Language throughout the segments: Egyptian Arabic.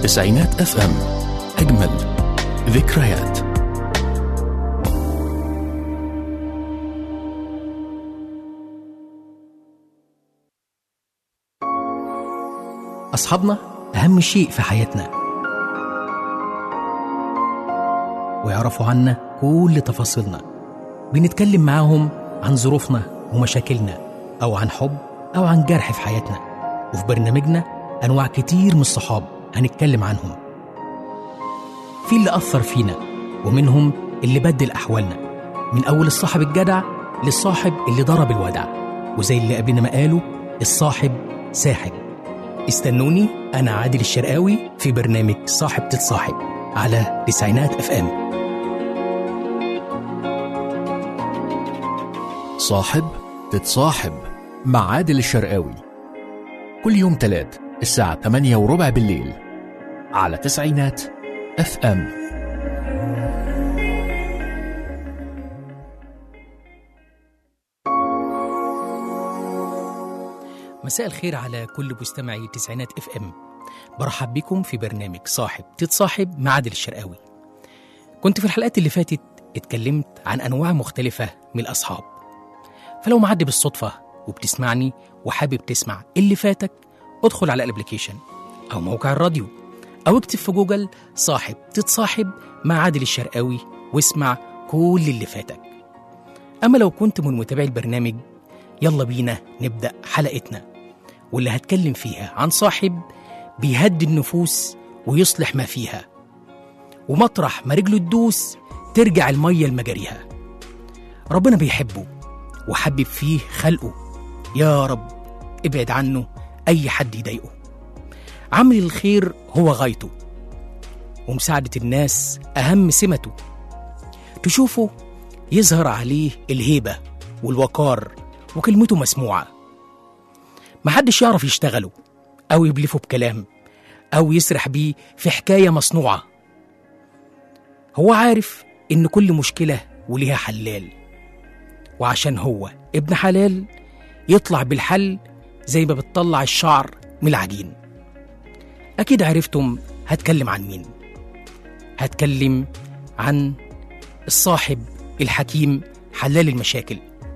تسعينات اف ام اجمل ذكريات أصحابنا أهم شيء في حياتنا ويعرفوا عنا كل تفاصيلنا بنتكلم معاهم عن ظروفنا ومشاكلنا أو عن حب أو عن جرح في حياتنا وفي برنامجنا أنواع كتير من الصحاب هنتكلم عنهم في اللي أثر فينا ومنهم اللي بدل أحوالنا من أول الصاحب الجدع للصاحب اللي ضرب الودع وزي اللي قبلنا ما قالوا الصاحب ساحب استنوني أنا عادل الشرقاوي في برنامج صاحب تتصاحب على تسعينات اف ام صاحب تتصاحب مع عادل الشرقاوي كل يوم تلات الساعة 8 وربع بالليل على تسعينات اف ام مساء الخير على كل مستمعي تسعينات اف ام برحب بكم في برنامج صاحب تتصاحب مع عادل الشرقاوي كنت في الحلقات اللي فاتت اتكلمت عن انواع مختلفة من الاصحاب فلو معدي بالصدفة وبتسمعني وحابب تسمع اللي فاتك ادخل على الابليكيشن او موقع الراديو او اكتب في جوجل صاحب تتصاحب مع عادل الشرقاوي واسمع كل اللي فاتك اما لو كنت من متابعي البرنامج يلا بينا نبدأ حلقتنا واللي هتكلم فيها عن صاحب بيهدي النفوس ويصلح ما فيها ومطرح ما رجله تدوس ترجع المية لمجاريها ربنا بيحبه وحبب فيه خلقه يا رب ابعد عنه أي حد يضايقه عمل الخير هو غايته ومساعدة الناس أهم سمته تشوفه يظهر عليه الهيبة والوقار وكلمته مسموعة محدش يعرف يشتغله أو يبلفه بكلام أو يسرح بيه في حكاية مصنوعة هو عارف إن كل مشكلة وليها حلال وعشان هو ابن حلال يطلع بالحل زي ما بتطلع الشعر من العجين أكيد عرفتم هتكلم عن مين هتكلم عن الصاحب الحكيم حلال المشاكل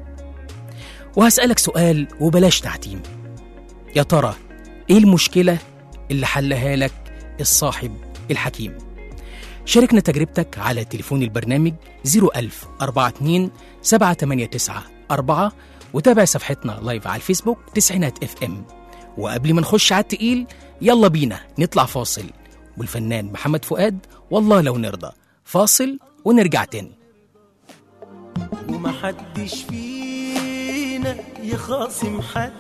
وهسألك سؤال وبلاش تعتيم يا ترى ايه المشكلة اللي حلها لك الصاحب الحكيم شاركنا تجربتك على تليفون البرنامج 01000 42 789 4 وتابع صفحتنا لايف على الفيسبوك تسعينات اف ام وقبل ما نخش على التقيل يلا بينا نطلع فاصل والفنان محمد فؤاد والله لو نرضى فاصل ونرجع تاني ومحدش فينا يخاصم حد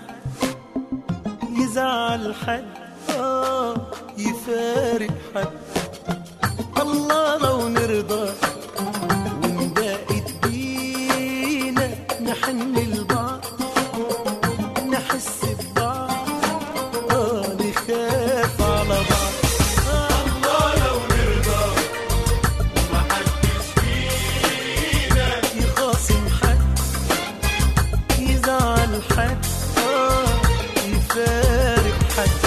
يزعل حد آه يفارق حد الله لو نرضى ونبقت بينا نحن لبعض نحس ببعض آه نخاف على بعض الله لو نرضى ومحدش فينا يخاصم حد يزعل حد آه يفارق حد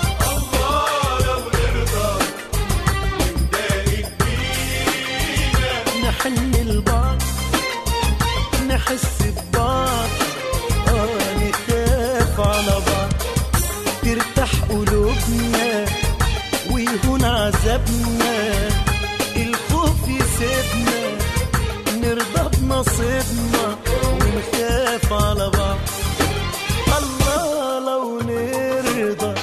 نحن لبعض نحس ببعض آه نخاف على بعض ترتاح قلوبنا ويهون عذابنا الخوف يسيبنا نرضى بنصيبنا ونخاف على بعض الله لو نرضى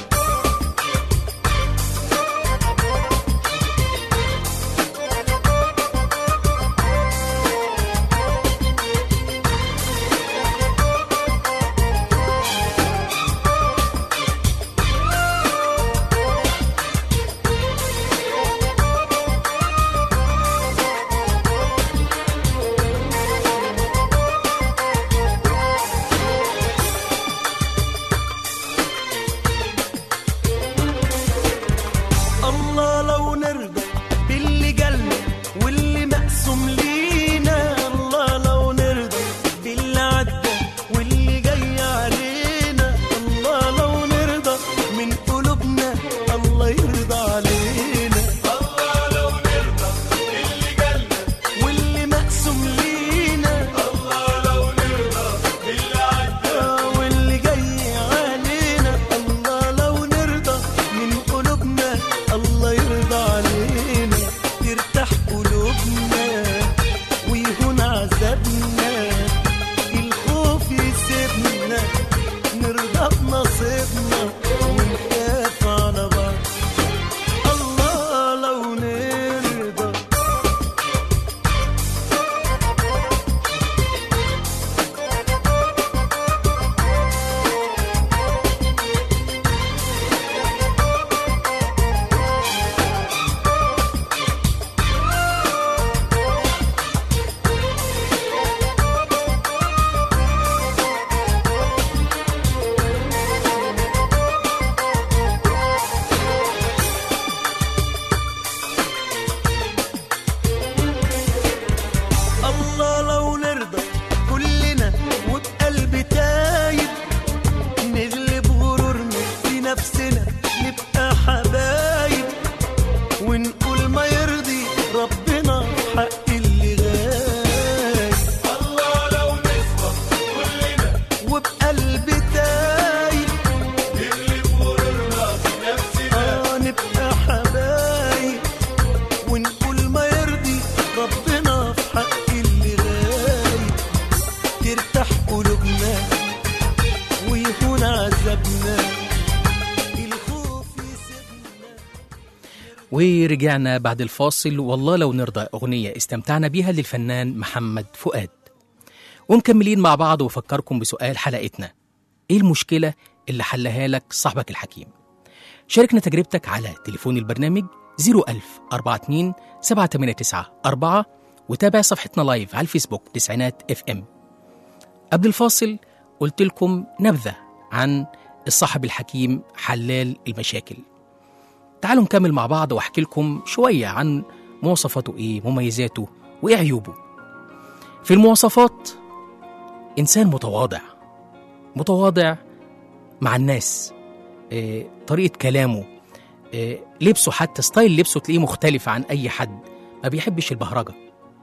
ورجعنا بعد الفاصل والله لو نرضى أغنية استمتعنا بيها للفنان محمد فؤاد ومكملين مع بعض وفكركم بسؤال حلقتنا إيه المشكلة اللي حلها لك صاحبك الحكيم شاركنا تجربتك على تليفون البرنامج 01000 42 789 4 وتابع صفحتنا لايف على الفيسبوك تسعينات اف ام قبل الفاصل قلت لكم نبذة عن الصاحب الحكيم حلال المشاكل تعالوا نكمل مع بعض واحكي لكم شوية عن مواصفاته ايه مميزاته وايه عيوبه في المواصفات انسان متواضع متواضع مع الناس إيه طريقة كلامه إيه لبسه حتى ستايل لبسه تلاقيه مختلف عن اي حد ما بيحبش البهرجة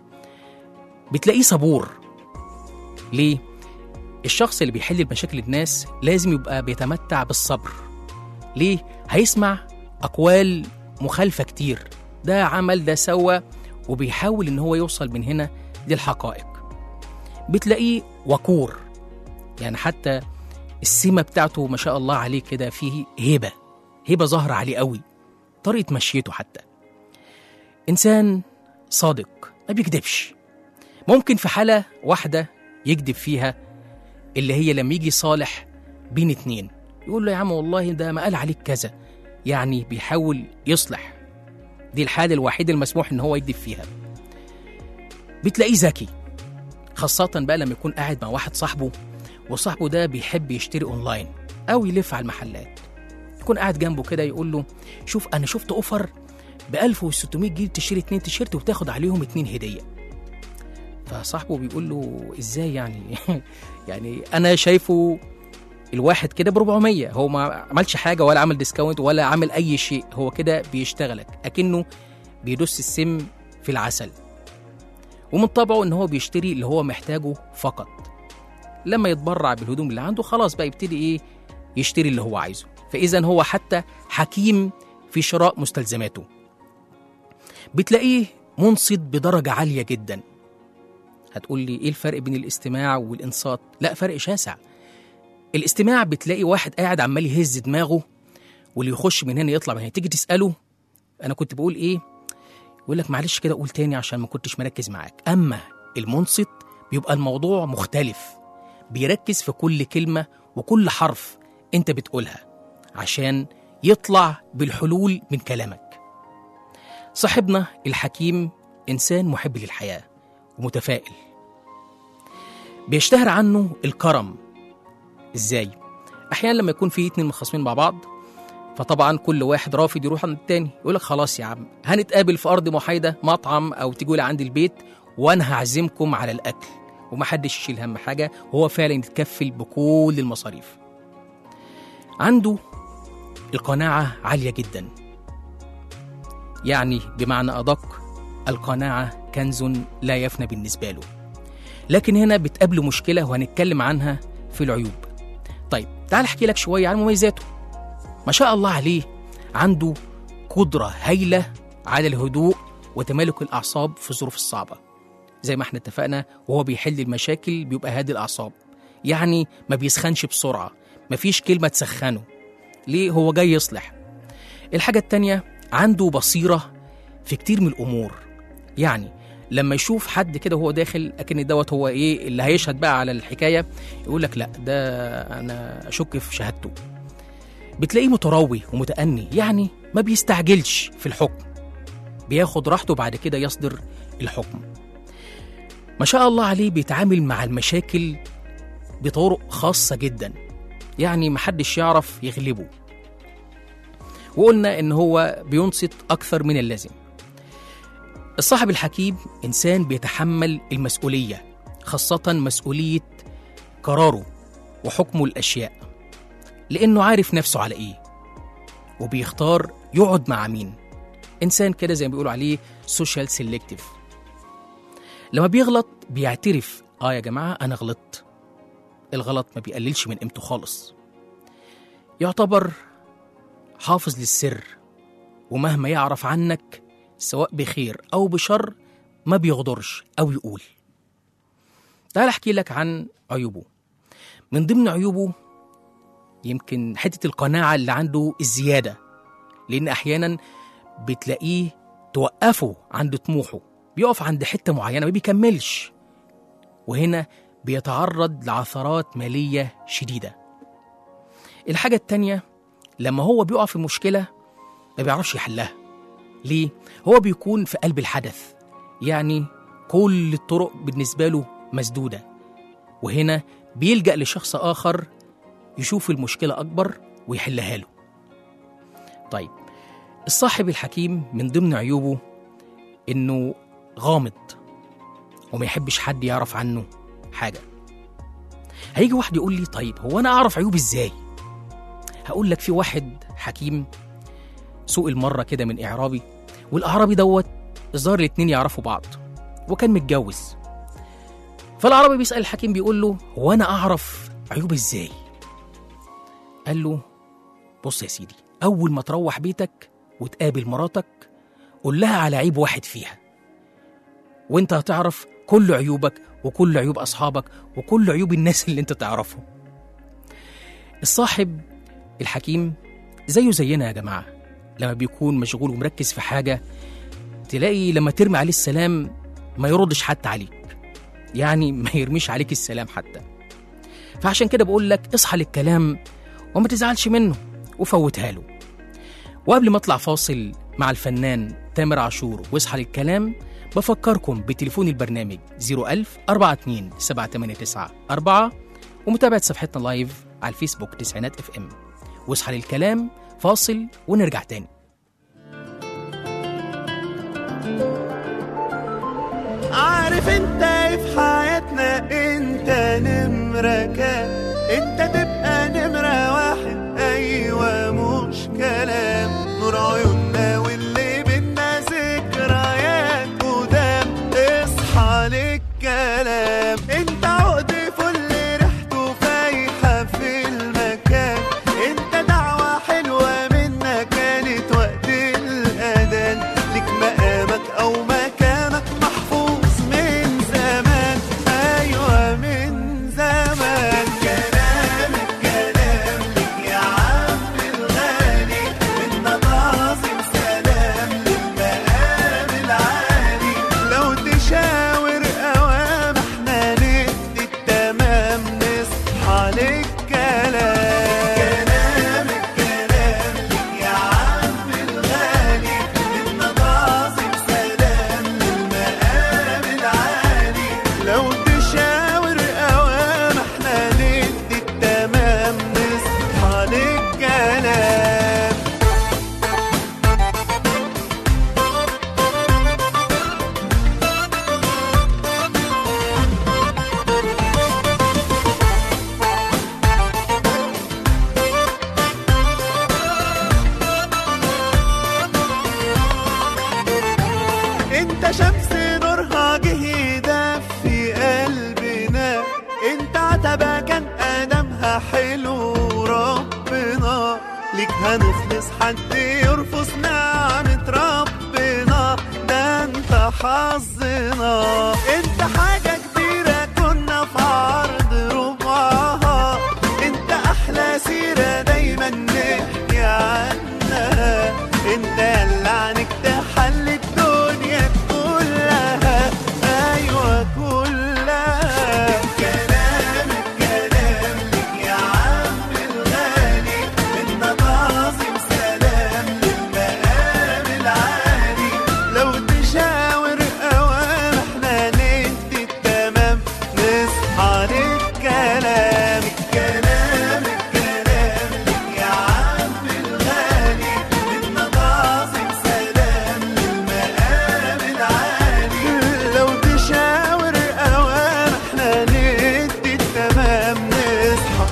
بتلاقيه صبور ليه الشخص اللي بيحل مشاكل الناس لازم يبقى بيتمتع بالصبر ليه هيسمع أقوال مخالفة كتير ده عمل ده سوى وبيحاول إن هو يوصل من هنا للحقائق بتلاقيه وقور يعني حتى السمة بتاعته ما شاء الله عليه كده فيه هبة هبة ظاهرة عليه قوي طريقة مشيته حتى إنسان صادق ما بيكذبش ممكن في حالة واحدة يكذب فيها اللي هي لما يجي صالح بين اتنين يقول له يا عم والله ده ما قال عليك كذا يعني بيحاول يصلح دي الحالة الوحيدة المسموح ان هو يكذب فيها بتلاقيه ذكي خاصة بقى لما يكون قاعد مع واحد صاحبه وصاحبه ده بيحب يشتري اونلاين او يلف على المحلات يكون قاعد جنبه كده يقول له شوف انا شفت اوفر ب 1600 جنيه تشتري اتنين تيشيرت وتاخد عليهم اتنين هديه فصاحبه بيقول له ازاي يعني يعني انا شايفه الواحد كده ب 400 هو ما عملش حاجه ولا عمل ديسكاونت ولا عمل اي شيء هو كده بيشتغلك اكنه بيدس السم في العسل ومن طبعه ان هو بيشتري اللي هو محتاجه فقط لما يتبرع بالهدوم اللي عنده خلاص بقى يبتدي ايه يشتري اللي هو عايزه فاذا هو حتى حكيم في شراء مستلزماته بتلاقيه منصت بدرجه عاليه جدا هتقول لي ايه الفرق بين الاستماع والانصات لا فرق شاسع الاستماع بتلاقي واحد قاعد عمال يهز دماغه واللي يخش من هنا يطلع من هنا تيجي تساله انا كنت بقول ايه يقول لك معلش كده قول تاني عشان ما كنتش مركز معاك اما المنصت بيبقى الموضوع مختلف بيركز في كل كلمه وكل حرف انت بتقولها عشان يطلع بالحلول من كلامك صاحبنا الحكيم انسان محب للحياه ومتفائل بيشتهر عنه الكرم ازاي احيانا لما يكون في اتنين مخاصمين مع بعض فطبعا كل واحد رافض يروح عند التاني يقول لك خلاص يا عم هنتقابل في ارض محايده مطعم او تيجوا لي عند البيت وانا هعزمكم على الاكل ومحدش يشيل هم حاجه وهو فعلا يتكفل بكل المصاريف عنده القناعه عاليه جدا يعني بمعنى ادق القناعه كنز لا يفنى بالنسبه له لكن هنا بتقابله مشكله وهنتكلم عنها في العيوب طيب تعال احكي لك شويه عن مميزاته ما شاء الله عليه عنده قدره هايله على الهدوء وتمالك الاعصاب في الظروف الصعبه زي ما احنا اتفقنا وهو بيحل المشاكل بيبقى هادي الاعصاب يعني ما بيسخنش بسرعه مفيش كلمه تسخنه ليه هو جاي يصلح الحاجه التانيه عنده بصيره في كتير من الامور يعني لما يشوف حد كده وهو داخل اكن دوت هو ايه اللي هيشهد بقى على الحكايه يقول لك لا ده انا اشك في شهادته بتلاقيه متروي ومتأني يعني ما بيستعجلش في الحكم بياخد راحته بعد كده يصدر الحكم ما شاء الله عليه بيتعامل مع المشاكل بطرق خاصة جدا يعني محدش يعرف يغلبه وقلنا ان هو بينصت اكثر من اللازم الصاحب الحكيم انسان بيتحمل المسؤوليه خاصه مسؤوليه قراره وحكمه الاشياء لانه عارف نفسه على ايه وبيختار يقعد مع مين انسان كده زي ما بيقولوا عليه سوشيال سيلكتيف لما بيغلط بيعترف اه يا جماعه انا غلطت الغلط ما بيقللش من قيمته خالص يعتبر حافظ للسر ومهما يعرف عنك سواء بخير أو بشر ما بيغدرش أو يقول تعال أحكي لك عن عيوبه من ضمن عيوبه يمكن حتة القناعة اللي عنده الزيادة لأن أحيانا بتلاقيه توقفه عند طموحه بيقف عند حتة معينة ما بيكملش وهنا بيتعرض لعثرات مالية شديدة الحاجة التانية لما هو بيقع في مشكلة ما بيعرفش يحلها ليه؟ هو بيكون في قلب الحدث يعني كل الطرق بالنسبة له مسدودة وهنا بيلجأ لشخص آخر يشوف المشكلة أكبر ويحلها له طيب الصاحب الحكيم من ضمن عيوبه إنه غامض وما يحبش حد يعرف عنه حاجة هيجي واحد يقول لي طيب هو أنا أعرف عيوبي إزاي هقول لك في واحد حكيم سوق المرة كده من إعرابي والأعرابي دوت الظاهر الاتنين يعرفوا بعض وكان متجوز فالأعرابي بيسأل الحكيم بيقول له هو أنا أعرف عيوبي إزاي قال له بص يا سيدي أول ما تروح بيتك وتقابل مراتك قول لها على عيب واحد فيها وانت هتعرف كل عيوبك وكل عيوب أصحابك وكل عيوب الناس اللي انت تعرفهم الصاحب الحكيم زيه زينا يا جماعة لما بيكون مشغول ومركز في حاجة تلاقي لما ترمي عليه السلام ما يردش حتى عليك يعني ما يرميش عليك السلام حتى فعشان كده بقول لك اصحى للكلام وما تزعلش منه وفوتها له وقبل ما اطلع فاصل مع الفنان تامر عاشور واصحى للكلام بفكركم بتليفون البرنامج 01000 42 789 4 ومتابعة صفحتنا لايف على الفيسبوك تسعينات اف ام واصحى للكلام فاصل ونرجع تاني عارف انت ايه في حياتنا انت نمرة كام انت تبقى نمرة واحد ايوه مش كلام نور عيوننا واللي بينا ذكريات قدام اصحى للكلام انت عقد فل ريحته فايحة في المكان انت دعوة حلوة منا كانت وقت الاذان لك مقامك او مكانك محفوظ من زمان ايوه من زمان كلام الكلام لك يا عم الغالي منا تعظيم سلام للمقام العالي لو تشاور اوام احنا ندي التمام نصحى للكلام كلام الكلام لك يا عم الغالي منا تعظيم سلام للمقام العالي لو تشاور اوام احنا ندي التمام نصحى للكلام انت شمس نورها جه يدفي قلبنا انت عتبة كان ادمها حلو ربنا ليك هنخلص حد يرفض نعمة ربنا ده انت حظنا انت حاجة كبيرة كنا في عرض ربعها انت احلى سيرة دايما نحكي عنها انت اللي عنك تحل الدنيا كلها ايوه كلها كلام الكلام لك يا عم الغالي منا تعظيم سلام للمقام العالي لو تشاور اوام احنا ندي التمام نصحى للكلام الكلام الكلام لك يا عم الغالي منا تعظيم سلام للمقام العالي لو تشاور اوام احنا ندي التمام نصحى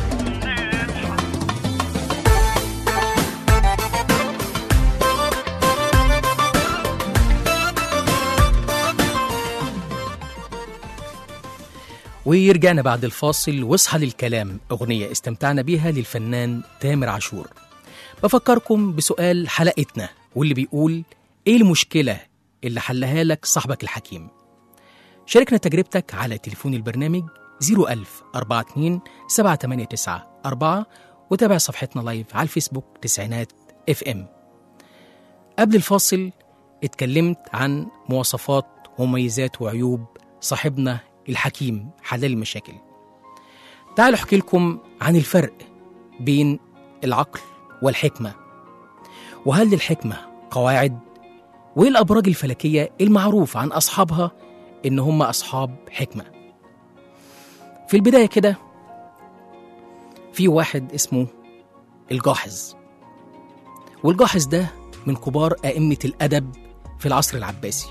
ورجعنا بعد الفاصل واصحى للكلام أغنية استمتعنا بيها للفنان تامر عاشور بفكركم بسؤال حلقتنا واللي بيقول إيه المشكلة اللي حلها لك صاحبك الحكيم شاركنا تجربتك على تليفون البرنامج 01000 42 789 4 وتابع صفحتنا لايف على الفيسبوك تسعينات اف ام قبل الفاصل اتكلمت عن مواصفات ومميزات وعيوب صاحبنا الحكيم حلال المشاكل تعالوا احكي لكم عن الفرق بين العقل والحكمة وهل للحكمة قواعد وايه الأبراج الفلكية المعروف عن أصحابها إن هم أصحاب حكمة في البداية كده في واحد اسمه الجاحظ والجاحظ ده من كبار أئمة الأدب في العصر العباسي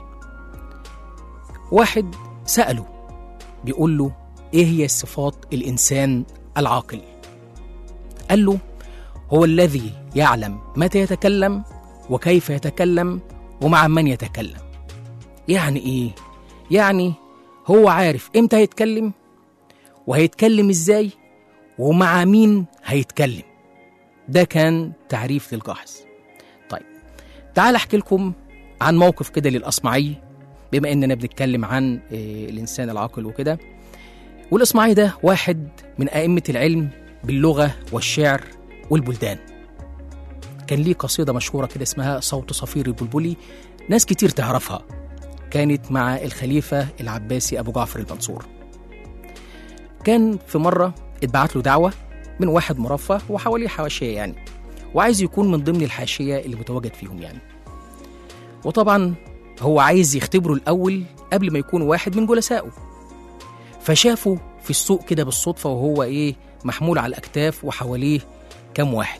واحد سأله بيقول له إيه هي صفات الإنسان العاقل قال له هو الذي يعلم متى يتكلم وكيف يتكلم ومع من يتكلم يعني إيه؟ يعني هو عارف إمتى هيتكلم وهيتكلم إزاي ومع مين هيتكلم ده كان تعريف للجاحظ طيب تعال احكي لكم عن موقف كده للاصمعي بما اننا بنتكلم عن آه، الانسان العاقل وكده والاصمعي ده واحد من ائمه العلم باللغه والشعر والبلدان كان ليه قصيده مشهوره كده اسمها صوت صفير البلبلي ناس كتير تعرفها كانت مع الخليفه العباسي ابو جعفر المنصور كان في مره اتبعت له دعوه من واحد مرفه وحواليه حواشيه يعني وعايز يكون من ضمن الحاشيه اللي متواجد فيهم يعني وطبعا هو عايز يختبره الاول قبل ما يكون واحد من جلسائه فشافه في السوق كده بالصدفه وهو ايه محمول على الاكتاف وحواليه كام واحد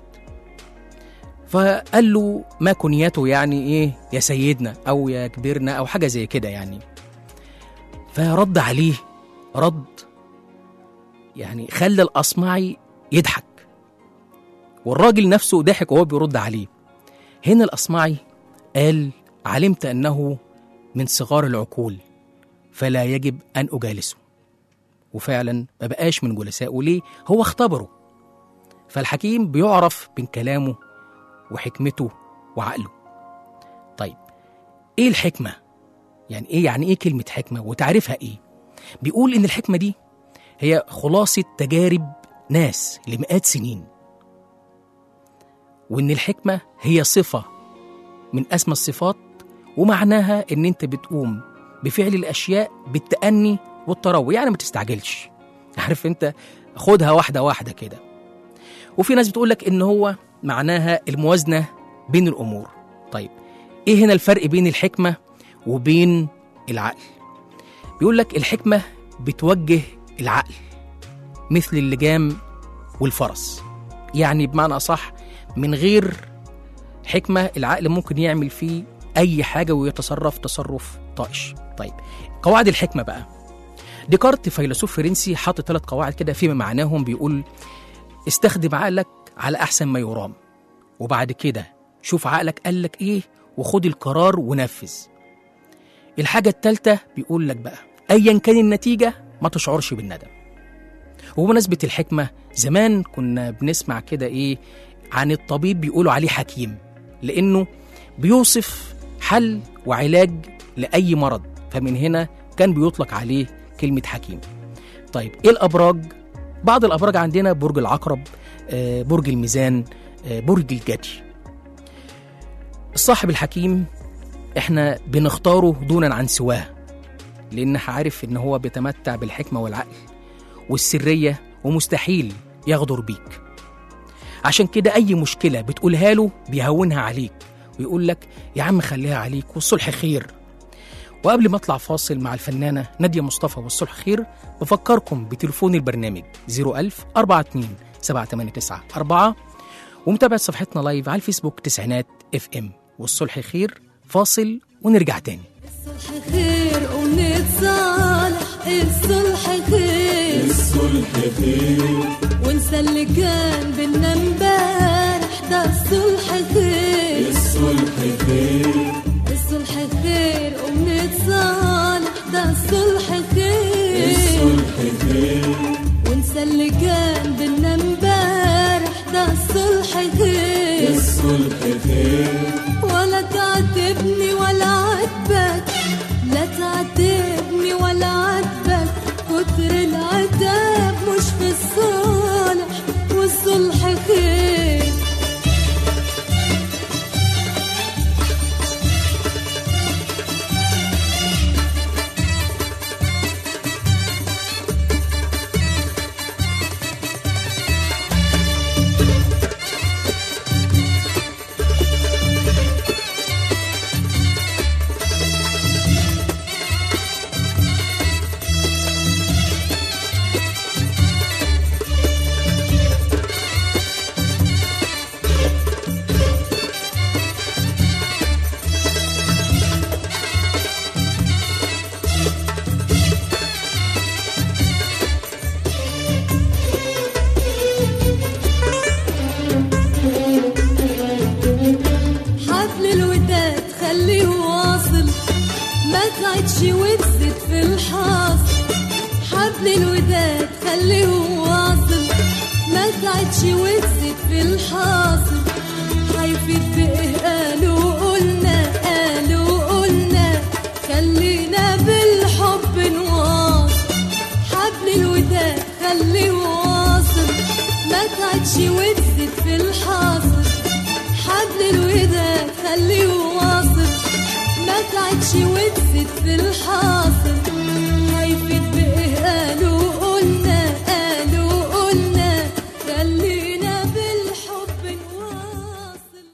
فقال له ما كنيته يعني ايه يا سيدنا او يا كبيرنا او حاجه زي كده يعني فرد عليه رد يعني خلى الاصمعي يضحك والراجل نفسه ضحك وهو بيرد عليه هنا الاصمعي قال علمت انه من صغار العقول فلا يجب ان اجالسه وفعلا ما بقاش من جلسائه ليه هو اختبره فالحكيم بيعرف من كلامه وحكمته وعقله طيب ايه الحكمه يعني ايه يعني ايه كلمه حكمه وتعريفها ايه بيقول ان الحكمه دي هي خلاصه تجارب ناس لمئات سنين وان الحكمه هي صفه من اسمى الصفات ومعناها ان انت بتقوم بفعل الاشياء بالتاني والتروي يعني ما تستعجلش عارف انت خدها واحده واحده كده وفي ناس بتقول لك ان هو معناها الموازنه بين الامور طيب ايه هنا الفرق بين الحكمه وبين العقل بيقول لك الحكمه بتوجه العقل مثل اللجام والفرس يعني بمعنى صح من غير حكمه العقل ممكن يعمل فيه اي حاجه ويتصرف تصرف طائش طيب قواعد الحكمه بقى ديكارت فيلسوف فرنسي حط ثلاث قواعد كده فيما معناهم بيقول استخدم عقلك على احسن ما يرام وبعد كده شوف عقلك قال لك ايه وخد القرار ونفذ الحاجه الثالثه بيقول لك بقى ايا كان النتيجه ما تشعرش بالندم وبمناسبه الحكمه زمان كنا بنسمع كده ايه عن الطبيب بيقولوا عليه حكيم لانه بيوصف حل وعلاج لاي مرض فمن هنا كان بيطلق عليه كلمه حكيم طيب ايه الابراج بعض الابراج عندنا برج العقرب آه، برج الميزان آه، برج الجدي الصاحب الحكيم احنا بنختاره دونا عن سواه لان عارف ان هو بيتمتع بالحكمه والعقل والسريه ومستحيل يغدر بيك عشان كده اي مشكله بتقولها له بيهونها عليك ويقول لك يا عم خليها عليك والصلح خير وقبل ما اطلع فاصل مع الفنانه ناديه مصطفى والصلح خير بفكركم بتليفون البرنامج 01000 42 789 4 ومتابعه صفحتنا لايف على الفيسبوك تسعينات اف ام والصلح خير فاصل ونرجع تاني الصلح خير ونتصالح الصلح خير الصلح خير ونسى اللي كان بينا امبارح ده الصلح خير الصلح خير الصلح خير ونتصالح ده الصلح خير الصلح خير ونسى اللي كان بينا امبارح ده الصلح خير الصلح ولا تعاتبني ولا عاتبك لا تعاتبني ولا عاتبك كتر العتاب مش في الصالح والصلح خير تعدش وتزيد في الحاصل هيفيد بإيه قالوا قلنا قالوا قلنا خلينا بالحب نواصل حبل الوداد خليه واصل ما تعدش وتزيد في الحاصل حبل الوداد خليه واصل ما تعدش وتزيد في الحاصل هيفيد بإيه قالوا قلنا قالوا قلنا خلينا بالحب نواصل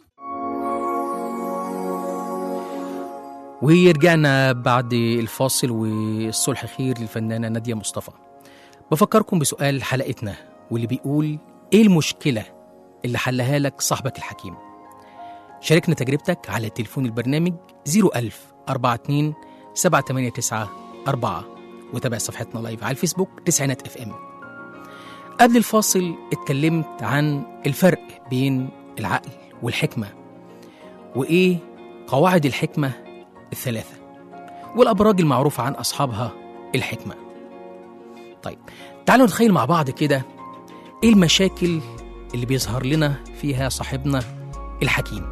ورجعنا بعد الفاصل والصلح خير للفنانة نادية مصطفى بفكركم بسؤال حلقتنا واللي بيقول ايه المشكلة اللي حلها لك صاحبك الحكيم شاركنا تجربتك على تليفون البرنامج 01000 42 789 4 وتابع صفحتنا لايف على الفيسبوك تسعينات اف ام قبل الفاصل اتكلمت عن الفرق بين العقل والحكمة وإيه قواعد الحكمة الثلاثة والأبراج المعروفة عن أصحابها الحكمة طيب تعالوا نتخيل مع بعض كده إيه المشاكل اللي بيظهر لنا فيها صاحبنا الحكيم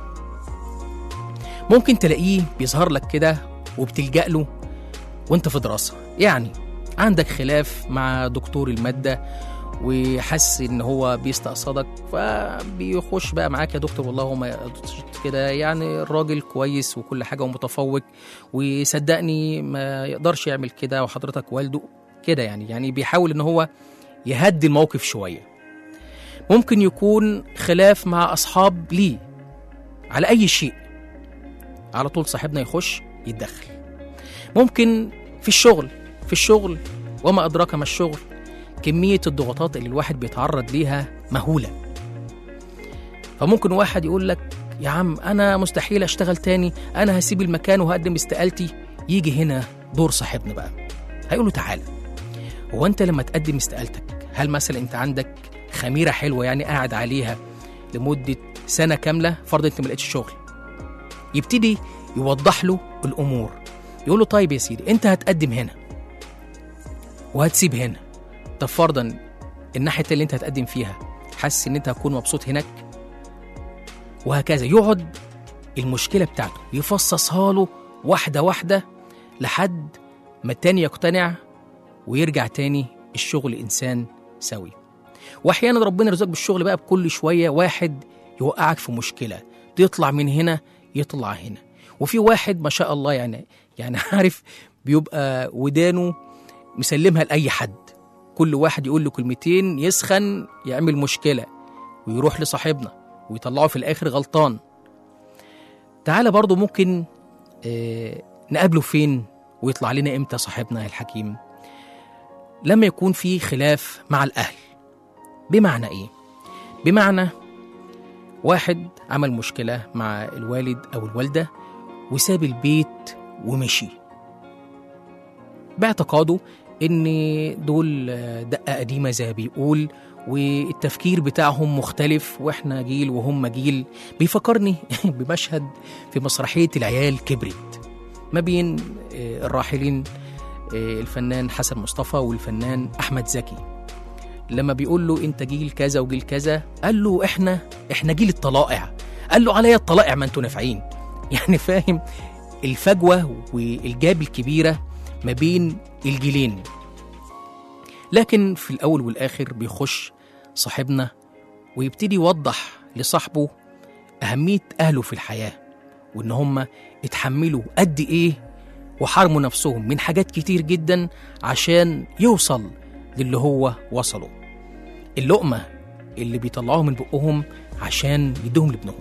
ممكن تلاقيه بيظهر لك كده وبتلجأ له وانت في دراسة يعني عندك خلاف مع دكتور المادة وحس ان هو بيستقصدك فبيخش بقى معاك يا دكتور والله هو ما يقصدش كده يعني الراجل كويس وكل حاجه ومتفوق وصدقني ما يقدرش يعمل كده وحضرتك والده كده يعني يعني بيحاول ان هو يهدي الموقف شويه ممكن يكون خلاف مع اصحاب ليه على اي شيء على طول صاحبنا يخش يتدخل ممكن في الشغل في الشغل وما ادراك ما الشغل كمية الضغوطات اللي الواحد بيتعرض ليها مهولة فممكن واحد يقول لك يا عم أنا مستحيل أشتغل تاني أنا هسيب المكان وهقدم استقالتي يجي هنا دور صاحبنا بقى هيقول له تعالى هو أنت لما تقدم استقالتك هل مثلا أنت عندك خميرة حلوة يعني قاعد عليها لمدة سنة كاملة فرض أنت ما لقيتش شغل يبتدي يوضح له الأمور يقول له طيب يا سيدي أنت هتقدم هنا وهتسيب هنا طب فرضا الناحيه اللي انت هتقدم فيها حاسس ان انت هتكون مبسوط هناك وهكذا يقعد المشكله بتاعته يفصصها له واحده واحده لحد ما التاني يقتنع ويرجع تاني الشغل انسان سوي واحيانا ربنا يرزقك بالشغل بقى بكل شويه واحد يوقعك في مشكله تطلع من هنا يطلع هنا وفي واحد ما شاء الله يعني يعني عارف بيبقى ودانه مسلمها لاي حد كل واحد يقول له كلمتين يسخن يعمل مشكلة ويروح لصاحبنا ويطلعه في الآخر غلطان تعالى برضو ممكن آه نقابله فين ويطلع لنا إمتى صاحبنا الحكيم لما يكون في خلاف مع الأهل بمعنى إيه؟ بمعنى واحد عمل مشكلة مع الوالد أو الوالدة وساب البيت ومشي باعتقاده ان دول دقه قديمه زي ما بيقول والتفكير بتاعهم مختلف واحنا جيل وهم جيل بيفكرني بمشهد في مسرحيه العيال كبرت ما بين الراحلين الفنان حسن مصطفى والفنان احمد زكي لما بيقول له انت جيل كذا وجيل كذا قال له احنا احنا جيل الطلائع قال له عليا الطلائع ما انتوا نافعين يعني فاهم الفجوه والجاب الكبيره ما بين الجيلين لكن في الأول والآخر بيخش صاحبنا ويبتدي يوضح لصاحبه أهمية أهله في الحياة وإن هم اتحملوا قد إيه وحرموا نفسهم من حاجات كتير جدا عشان يوصل للي هو وصله اللقمة اللي بيطلعوها من بقهم عشان يدوهم لابنهم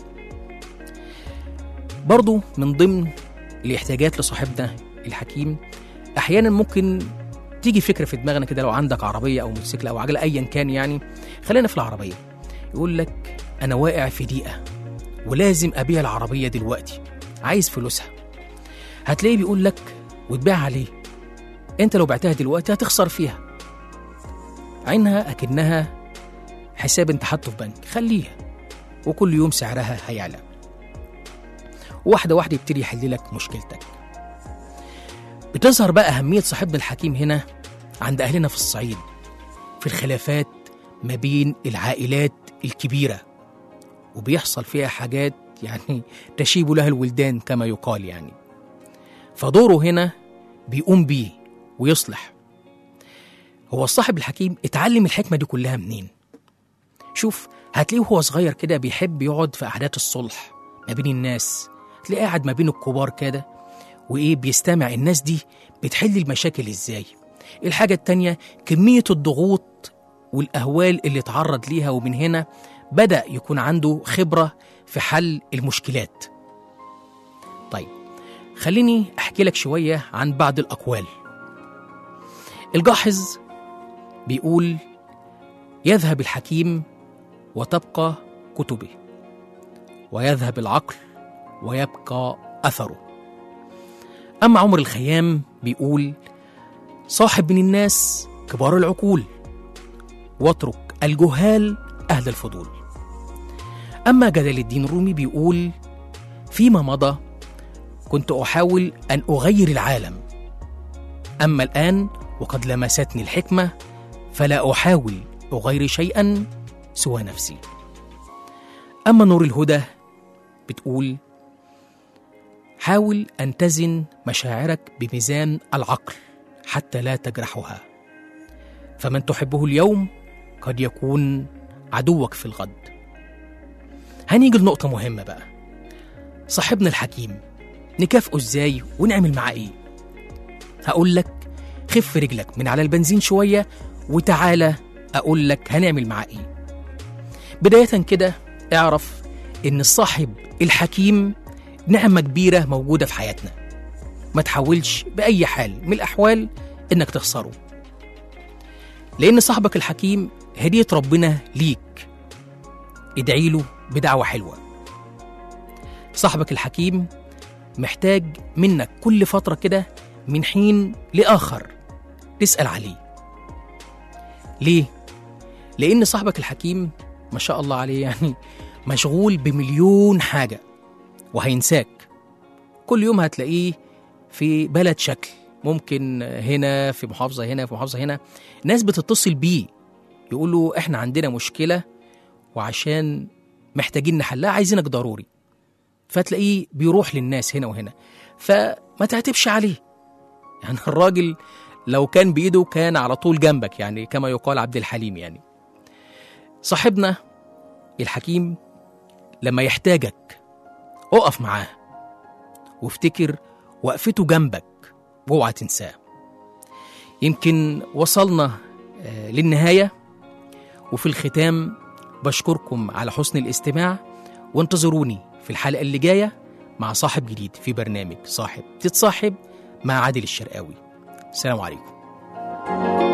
برضو من ضمن الاحتياجات لصاحبنا الحكيم احيانا ممكن تيجي فكره في دماغنا كده لو عندك عربيه او موتوسيكل او عجله ايا كان يعني خلينا في العربيه يقول لك انا واقع في ضيقه ولازم ابيع العربيه دلوقتي عايز فلوسها هتلاقيه بيقول لك وتبيع عليه انت لو بعتها دلوقتي هتخسر فيها عينها اكنها حساب انت حاطه في بنك خليها وكل يوم سعرها هيعلى واحده واحده يبتدي يحل لك مشكلتك بتظهر بقى أهمية صاحبنا الحكيم هنا عند أهلنا في الصعيد في الخلافات ما بين العائلات الكبيرة وبيحصل فيها حاجات يعني تشيب لها الولدان كما يقال يعني فدوره هنا بيقوم بيه ويصلح هو الصاحب الحكيم اتعلم الحكمة دي كلها منين شوف هتلاقيه وهو صغير كده بيحب يقعد في قعدات الصلح ما بين الناس تلاقيه قاعد ما بين الكبار كده وايه بيستمع الناس دي بتحل المشاكل ازاي الحاجة التانية كمية الضغوط والأهوال اللي اتعرض ليها ومن هنا بدأ يكون عنده خبرة في حل المشكلات طيب خليني أحكي لك شوية عن بعض الأقوال الجاحظ بيقول يذهب الحكيم وتبقى كتبه ويذهب العقل ويبقى أثره أما عمر الخيام بيقول صاحب من الناس كبار العقول واترك الجهال أهل الفضول أما جلال الدين الرومي بيقول فيما مضى كنت أحاول أن أغير العالم أما الآن وقد لمستني الحكمة فلا أحاول أغير شيئا سوى نفسي أما نور الهدى بتقول حاول أن تزن مشاعرك بميزان العقل حتى لا تجرحها فمن تحبه اليوم قد يكون عدوك في الغد هنيجي لنقطة مهمة بقى صاحبنا الحكيم نكافئه ازاي ونعمل معاه ايه هقول لك خف رجلك من على البنزين شوية وتعالى أقول لك هنعمل معاه ايه بداية كده اعرف إن الصاحب الحكيم نعمة كبيرة موجودة في حياتنا ما تحاولش بأي حال من الأحوال إنك تخسره لأن صاحبك الحكيم هدية ربنا ليك ادعي له بدعوة حلوة صاحبك الحكيم محتاج منك كل فترة كده من حين لآخر تسأل عليه ليه؟ لأن صاحبك الحكيم ما شاء الله عليه يعني مشغول بمليون حاجة وهينساك كل يوم هتلاقيه في بلد شكل ممكن هنا في محافظة هنا في محافظة هنا ناس بتتصل بيه يقولوا احنا عندنا مشكلة وعشان محتاجين نحلها عايزينك ضروري فتلاقيه بيروح للناس هنا وهنا فما تعتبش عليه يعني الراجل لو كان بإيده كان على طول جنبك يعني كما يقال عبد الحليم يعني صاحبنا الحكيم لما يحتاجك اقف معاه وافتكر وقفته جنبك واوعى تنساه يمكن وصلنا آه، للنهاية وفي الختام بشكركم على حسن الاستماع وانتظروني في الحلقة اللي جاية مع صاحب جديد في برنامج صاحب تتصاحب مع عادل الشرقاوي السلام عليكم